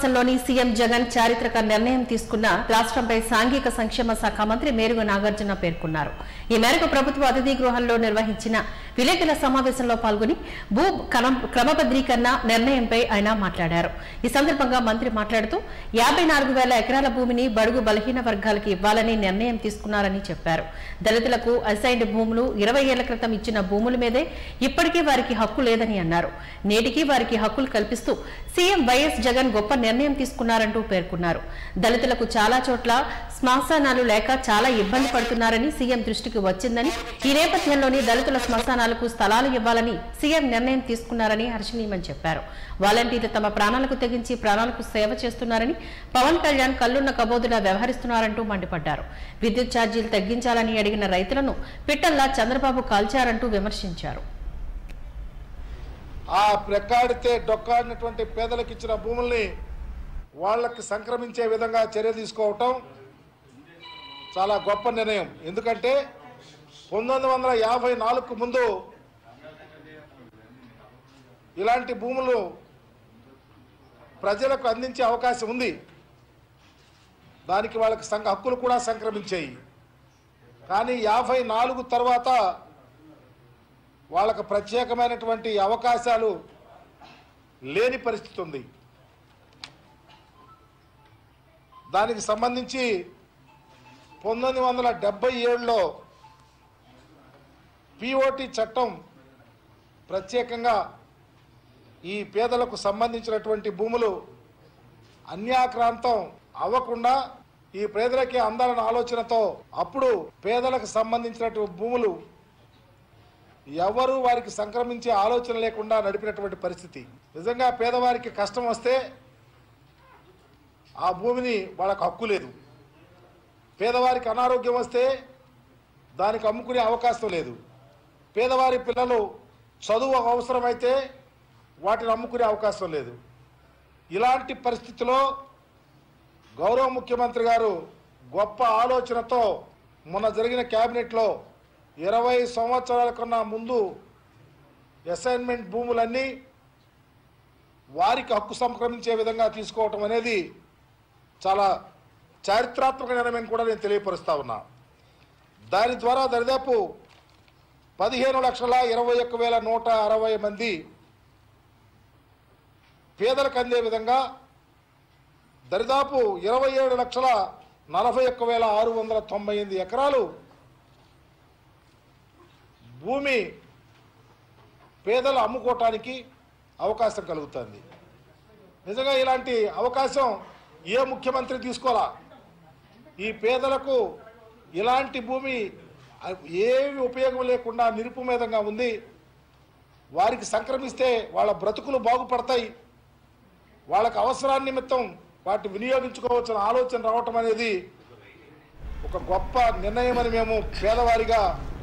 సమావేశంలోని CM Jagan చారిత్రక నిర్ణయం తీసుకున్న రాష్ట్రంపై సాంఘిక సంక్షేమ శాఖ మంత్రి మేరుగు నాగార్జున పేర్కొన్నారు ఈ మేరకు ప్రభుత్వ అతిథి గృహంలో నిర్వహించిన విలేకరుల సమావేశంలో పాల్గొని భూ క్రమ- క్రమబద్ధీకరణ నిర్ణయంపై ఆయన మాట్లాడారు ఈ సందర్భంగా మంత్రి మాట్లాడుతూ యాభై నాలుగు వేల ఎకరాల భూమిని బడుగు బలహీన వర్గాలకు ఇవ్వాలని నిర్ణయం తీసుకున్నారని చెప్పారు దళితులకు అసైన్డ్ భూములు ఇరవై ఏళ్ల క్రితం ఇచ్చిన భూముల మీదే ఇప్పటికీ వారికి హక్కు లేదని అన్నారు నేటికి వారికి హక్కులు కల్పిస్తూ సీఎం వైఎస్ జగన్ గొప్ప నిర్ణయం తీసుకున్నారంటూ పేర్కొన్నారు దళితులకు చాలా చోట్ల శ్మశానాలు లేక చాలా ఇబ్బంది పడుతున్నారని సీఎం దృష్టికి వచ్చిందని ఈ నేపథ్యంలోని దళితుల శ్మశానాలకు స్థలాలు ఇవ్వాలని సీఎం నిర్ణయం తీసుకున్నారని హర్షణీయమని చెప్పారు వాలంటీర్లు తమ ప్రాణాలకు తెగించి ప్రాణాలకు సేవ చేస్తున్నారని పవన్ కళ్యాణ్ కల్లున్న కబోదులా వ్యవహరిస్తున్నారంటూ మండిపడ్డారు విద్యుత్ ఛార్జీలు తగ్గించాలని అడిగిన రైతులను పిట్టల్లా చంద్రబాబు కాల్చారంటూ విమర్శించారు ఆ రెక్కాడితే డొక్కాడినటువంటి పేదలకు ఇచ్చిన భూముల్ని వాళ్ళకి సంక్రమించే విధంగా చర్య తీసుకోవటం చాలా గొప్ప నిర్ణయం ఎందుకంటే పంతొమ్మిది వందల యాభై నాలుగుకు ముందు ఇలాంటి భూములు ప్రజలకు అందించే అవకాశం ఉంది దానికి వాళ్ళకి సంఘ హక్కులు కూడా సంక్రమించాయి కానీ యాభై నాలుగు తర్వాత వాళ్ళకు ప్రత్యేకమైనటువంటి అవకాశాలు లేని పరిస్థితి ఉంది దానికి సంబంధించి పంతొమ్మిది వందల డెబ్బై ఏడులో పిఓటి చట్టం ప్రత్యేకంగా ఈ పేదలకు సంబంధించినటువంటి భూములు అన్యాక్రాంతం అవ్వకుండా ఈ పేదలకే అందాలన్న ఆలోచనతో అప్పుడు పేదలకు సంబంధించినటువంటి భూములు ఎవరు వారికి సంక్రమించే ఆలోచన లేకుండా నడిపినటువంటి పరిస్థితి నిజంగా పేదవారికి కష్టం వస్తే ఆ భూమిని వాళ్ళకు హక్కు లేదు పేదవారికి అనారోగ్యం వస్తే దానికి అమ్ముకునే అవకాశం లేదు పేదవారి పిల్లలు చదువు అవసరమైతే వాటిని అమ్ముకునే అవకాశం లేదు ఇలాంటి పరిస్థితిలో గౌరవ ముఖ్యమంత్రి గారు గొప్ప ఆలోచనతో మొన్న జరిగిన క్యాబినెట్లో ఇరవై సంవత్సరాల కన్నా ముందు అసైన్మెంట్ భూములన్నీ వారికి హక్కు సంక్రమించే విధంగా తీసుకోవటం అనేది చాలా చారిత్రాత్మక నిర్ణయం కూడా నేను తెలియపరుస్తా ఉన్నా దాని ద్వారా దరిదాపు పదిహేను లక్షల ఇరవై ఒక్క వేల నూట అరవై మంది పేదలకు అందే విధంగా దరిదాపు ఇరవై ఏడు లక్షల నలభై ఒక్క వేల ఆరు వందల తొంభై ఎనిమిది ఎకరాలు భూమి పేదలు అమ్ముకోవటానికి అవకాశం కలుగుతుంది నిజంగా ఇలాంటి అవకాశం ఏ ముఖ్యమంత్రి తీసుకోవాలా ఈ పేదలకు ఇలాంటి భూమి ఏమి ఉపయోగం లేకుండా నిరుపమేదంగా ఉంది వారికి సంక్రమిస్తే వాళ్ళ బ్రతుకులు బాగుపడతాయి వాళ్ళకి అవసరాన్ని నిమిత్తం వాటి వినియోగించుకోవచ్చిన ఆలోచన రావటం అనేది ఒక గొప్ప నిర్ణయం అని మేము పేదవారిగా